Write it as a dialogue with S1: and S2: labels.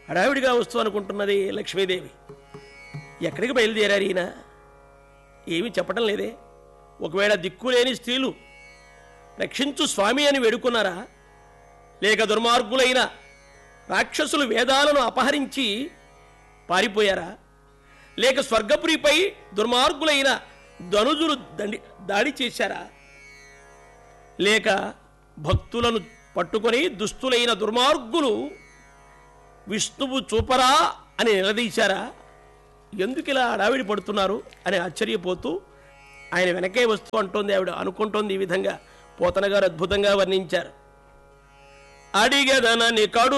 S1: హడావిడిగా వస్తూ అనుకుంటున్నది లక్ష్మీదేవి ఎక్కడికి బయలుదేరారు ఈయన ఏమీ చెప్పడం లేదే ఒకవేళ దిక్కులేని స్త్రీలు రక్షించు స్వామి అని వేడుకున్నారా లేక దుర్మార్గులైన రాక్షసులు వేదాలను అపహరించి పారిపోయారా లేక స్వర్గపురిపై దుర్మార్గులైన ధనుజులు దండి దాడి చేశారా లేక భక్తులను పట్టుకొని దుస్తులైన దుర్మార్గులు విష్ణువు చూపరా అని నిలదీశారా ఎందుకు ఇలా అడావిడి పడుతున్నారు అని ఆశ్చర్యపోతూ ఆయన వెనకే వస్తూ అంటోంది ఆవిడ అనుకుంటోంది ఈ విధంగా పోతన గారు అద్భుతంగా వర్ణించారు అడిగదనని కడు